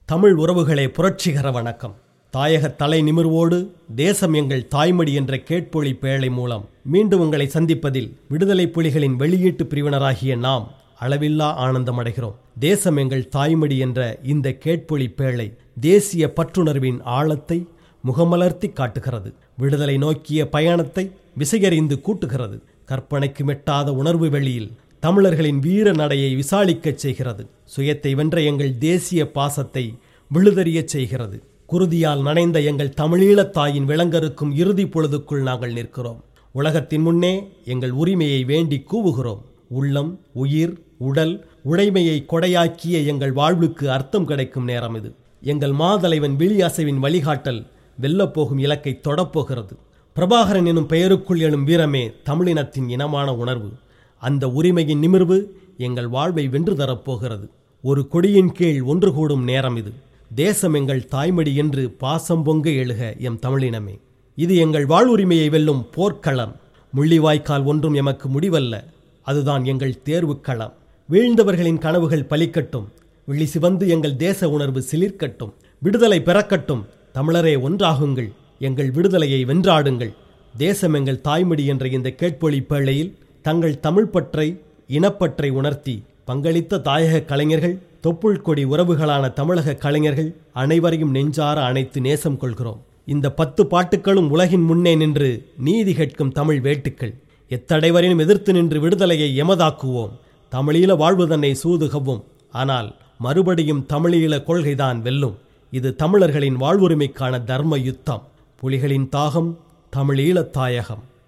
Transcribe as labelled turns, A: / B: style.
A: தமிழ் உறவுகளே புரட்சிகர வணக்கம் தாயக தலை நிமிர்வோடு தேசம் எங்கள் தாய்மொழி என்ற கேட்பொழி பேழை மூலம் மீண்டும் உங்களை சந்திப்பதில் விடுதலை புலிகளின் வெளியீட்டு பிரிவினராகிய நாம் அளவில்லா ஆனந்தமடைகிறோம் தேசம் எங்கள் தாய்மொழி என்ற இந்த கேட்பொழி பேழை தேசிய பற்றுணர்வின் ஆழத்தை முகமலர்த்தி காட்டுகிறது விடுதலை நோக்கிய பயணத்தை விசையறிந்து கூட்டுகிறது கற்பனைக்கு மெட்டாத உணர்வு வெளியில் தமிழர்களின் வீர நடையை விசாலிக்கச் செய்கிறது சுயத்தை வென்ற எங்கள் தேசிய பாசத்தை விழுதறியச் செய்கிறது குருதியால் நனைந்த எங்கள் தமிழீழத் தாயின் விளங்கருக்கும் இறுதி பொழுதுக்குள் நாங்கள் நிற்கிறோம் உலகத்தின் முன்னே எங்கள் உரிமையை வேண்டி கூவுகிறோம் உள்ளம் உயிர் உடல் உடைமையை கொடையாக்கிய எங்கள் வாழ்வுக்கு அர்த்தம் கிடைக்கும் நேரம் இது எங்கள் மாதலைவன் விழி அசைவின் வழிகாட்டல் வெல்லப்போகும் இலக்கை தொடப்போகிறது பிரபாகரன் எனும் பெயருக்குள் எழும் வீரமே தமிழினத்தின் இனமான உணர்வு அந்த உரிமையின் நிமிர்வு எங்கள் வாழ்வை வென்று தரப்போகிறது ஒரு கொடியின் கீழ் ஒன்று கூடும் நேரம் இது தேசம் எங்கள் தாய்மடி என்று பாசம் பொங்க எழுக எம் தமிழினமே இது எங்கள் வாழ்வுரிமையை வெல்லும் போர்க்களம் முள்ளிவாய்க்கால் ஒன்றும் எமக்கு முடிவல்ல அதுதான் எங்கள் தேர்வுக் களம் வீழ்ந்தவர்களின் கனவுகள் பலிக்கட்டும் விழி சிவந்து எங்கள் தேச உணர்வு சிலிர்க்கட்டும் விடுதலை பிறக்கட்டும் தமிழரே ஒன்றாகுங்கள் எங்கள் விடுதலையை வென்றாடுங்கள் தேசம் எங்கள் தாய்மொழி என்ற இந்த கேட்பொழி பேழையில் தங்கள் தமிழ் பற்றை இனப்பற்றை உணர்த்தி பங்களித்த தாயக கலைஞர்கள் தொப்புள் கொடி உறவுகளான தமிழக கலைஞர்கள் அனைவரையும் நெஞ்சார அணைத்து நேசம் கொள்கிறோம் இந்த பத்து பாட்டுக்களும் உலகின் முன்னே நின்று நீதி கேட்கும் தமிழ் வேட்டுக்கள் எத்தடைவரையும் எதிர்த்து நின்று விடுதலையை எமதாக்குவோம் தமிழீழ வாழ்வு தன்னை சூதுகவும் ஆனால் மறுபடியும் தமிழீழ கொள்கைதான் வெல்லும் இது தமிழர்களின் வாழ்வுரிமைக்கான தர்ம யுத்தம் புலிகளின் தாகம் தமிழீழத் தாயகம்